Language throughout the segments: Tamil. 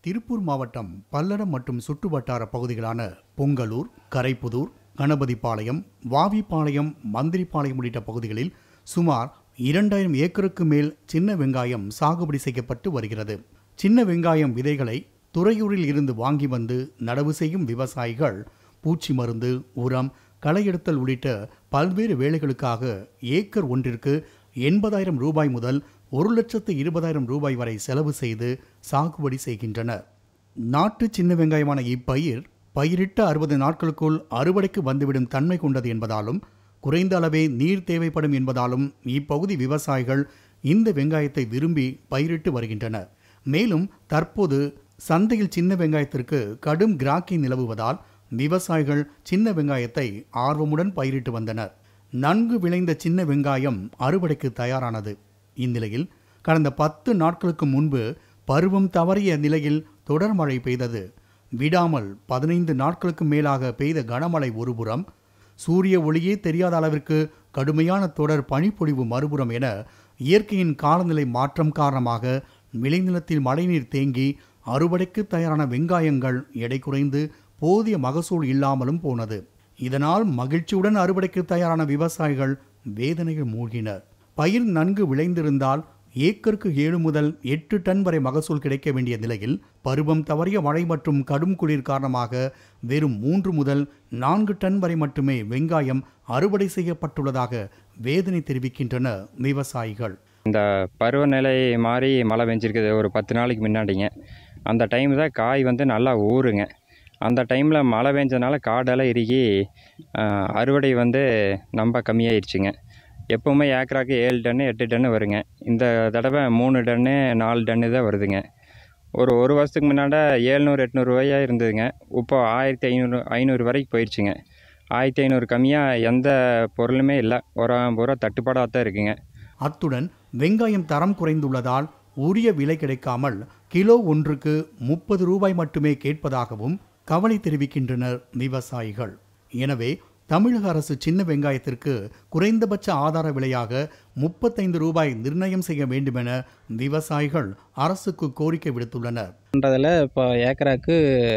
திருப்பூர் மாவட்டம் பல்லடம் மற்றும் சுற்றுவட்டார பகுதிகளான பொங்கலூர் கரைப்புதூர் கணபதிபாளையம் வாவிப்பாளையம் மந்திரிப்பாளையம் உள்ளிட்ட பகுதிகளில் சுமார் இரண்டாயிரம் ஏக்கருக்கு மேல் சின்ன வெங்காயம் சாகுபடி செய்யப்பட்டு வருகிறது சின்ன வெங்காயம் விதைகளை துறையூரில் இருந்து வாங்கி வந்து நடவு செய்யும் விவசாயிகள் பூச்சி மருந்து உரம் களையெடுத்தல் உள்ளிட்ட பல்வேறு வேலைகளுக்காக ஏக்கர் ஒன்றிற்கு எண்பதாயிரம் ரூபாய் முதல் ஒரு லட்சத்து இருபதாயிரம் ரூபாய் வரை செலவு செய்து சாகுபடி செய்கின்றனர் நாட்டு சின்ன வெங்காயமான இப்பயிர் பயிரிட்ட அறுபது நாட்களுக்குள் அறுவடைக்கு வந்துவிடும் தன்மை கொண்டது என்பதாலும் குறைந்த அளவே நீர் தேவைப்படும் என்பதாலும் இப்பகுதி விவசாயிகள் இந்த வெங்காயத்தை விரும்பி பயிரிட்டு வருகின்றனர் மேலும் தற்போது சந்தையில் சின்ன வெங்காயத்திற்கு கடும் கிராக்கி நிலவுவதால் விவசாயிகள் சின்ன வெங்காயத்தை ஆர்வமுடன் பயிரிட்டு வந்தனர் நன்கு விளைந்த சின்ன வெங்காயம் அறுவடைக்கு தயாரானது இந்நிலையில் கடந்த பத்து நாட்களுக்கு முன்பு பருவம் தவறிய நிலையில் தொடர் மழை பெய்தது விடாமல் பதினைந்து நாட்களுக்கு மேலாக பெய்த கனமழை ஒருபுறம் சூரிய ஒளியே தெரியாத அளவிற்கு கடுமையான தொடர் பனிப்பொழிவு மறுபுறம் என இயற்கையின் காலநிலை மாற்றம் காரணமாக விளைநிலத்தில் மழைநீர் தேங்கி அறுவடைக்கு தயாரான வெங்காயங்கள் எடை குறைந்து போதிய மகசூல் இல்லாமலும் போனது இதனால் மகிழ்ச்சியுடன் அறுவடைக்கு தயாரான விவசாயிகள் வேதனையில் மூழ்கினர் பயிர் நன்கு விளைந்திருந்தால் ஏக்கருக்கு ஏழு முதல் எட்டு டன் வரை மகசூல் கிடைக்க வேண்டிய நிலையில் பருவம் தவறிய மழை மற்றும் கடும் குளிர் காரணமாக வெறும் மூன்று முதல் நான்கு டன் வரை மட்டுமே வெங்காயம் அறுவடை செய்யப்பட்டுள்ளதாக வேதனை தெரிவிக்கின்றன விவசாயிகள் இந்த பருவநிலை மாறி மழை பெஞ்சிருக்குது ஒரு பத்து நாளைக்கு முன்னாடிங்க அந்த டைம் தான் காய் வந்து நல்லா ஊறுங்க அந்த டைமில் மழை பெஞ்சதுனால காடெல்லாம் இறுகி ஆஹ், அறுவடை வந்து ரொம்ப கம்மியாயிருச்சுங்க எப்போவுமே ஏக்கராக்கு ஏழு டன்னு எட்டு டன்னு வருங்க இந்த தடவை மூணு டன்னு நாலு டன்னு தான் வருதுங்க ஒரு ஒரு வருஷத்துக்கு முன்னாடி ஏழ்நூறு எட்நூறுவாயா இருந்ததுங்க இப்போ ஆயிரத்தி ஐநூறு ஐநூறு வரைக்கும் போயிடுச்சுங்க ஆயிரத்தி ஐநூறு கம்மியாக எந்த பொருளுமே இல்லை உரம் பூரா தட்டுப்பாடாக தான் இருக்குங்க அத்துடன் வெங்காயம் தரம் குறைந்துள்ளதால் உரிய விலை கிடைக்காமல் கிலோ ஒன்றுக்கு முப்பது ரூபாய் மட்டுமே கேட்பதாகவும் கவலை தெரிவிக்கின்றனர் விவசாயிகள் எனவே தமிழக அரசு சின்ன வெங்காயத்திற்கு குறைந்தபட்ச ஆதார விலையாக முப்பத்தைந்து ரூபாய் நிர்ணயம் செய்ய வேண்டுமென விவசாயிகள் அரசுக்கு கோரிக்கை விடுத்துள்ளனர் பண்ணுறதுல இப்போ ஏக்கராக்கு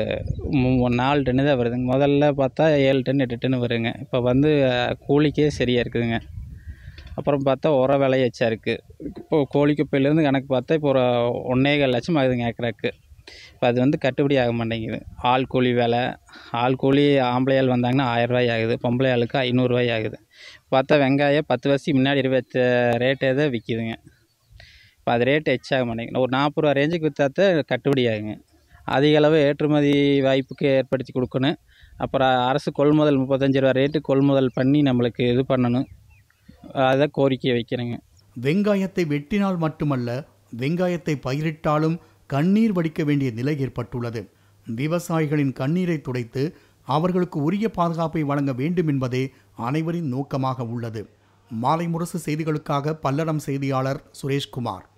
மு- நாலு டன்னு தான் வருதுங்க முதல்ல பார்த்தா ஏழு டன் எட்டு டன் வருங்க இப்போ வந்து அஹ், கூலிக்கே சரியாக இருக்குதுங்க அப்புறம் பார்த்தா உர விலை எச்சா இருக்குது இப்போ கோழி குப்பையிலேருந்து கணக்கு பார்த்தா இப்போ ஒரு ஒன்றேகால் லட்சம் ஆகுதுங்க ஏக்கராக்கு இப்போ அது வந்து கட்டுப்படி ஆக மாட்டேங்குது ஆள் கூலி வேலை ஆள் கூலி ஆம்பளை ஆள் வந்தாங்கன்னா ஆயிரரூவாய் ஆகுது பொம்பளை ஆளுக்கு ஐநூறுரூவாய் ஆகுது பார்த்தா வெங்காயம் பத்து வருஷத்துக்கு முன்னாடி இருபத்த ரேட்டே தான் விற்கிதுங்க இப்போ அது ரேட் எச்சாக மாட்டேங்குது ஒரு நாற்பது ரூபா ரேஞ்சுக்கு விற்றாத்த கட்டுப்படி ஆகுங்க அதிக அளவு ஏற்றுமதி வாய்ப்புக்கு ஏற்படுத்தி கொடுக்கணும் அப்புறம் அரசு கொள்முதல் முப்பத்தஞ்சு ரூபா ரேட்டு கொள்முதல் பண்ணி நம்மளுக்கு இது பண்ணணும் அதை கோரிக்கை வைக்கிறேங்க வெங்காயத்தை வெட்டினால் மட்டுமல்ல வெங்காயத்தை பயிரிட்டாலும் கண்ணீர் வடிக்க வேண்டிய நிலை ஏற்பட்டுள்ளது விவசாயிகளின் கண்ணீரை துடைத்து அவர்களுக்கு உரிய பாதுகாப்பை வழங்க வேண்டும் என்பதே அனைவரின் நோக்கமாக உள்ளது மாலை முரசு செய்திகளுக்காக பல்லடம் செய்தியாளர் சுரேஷ்குமார்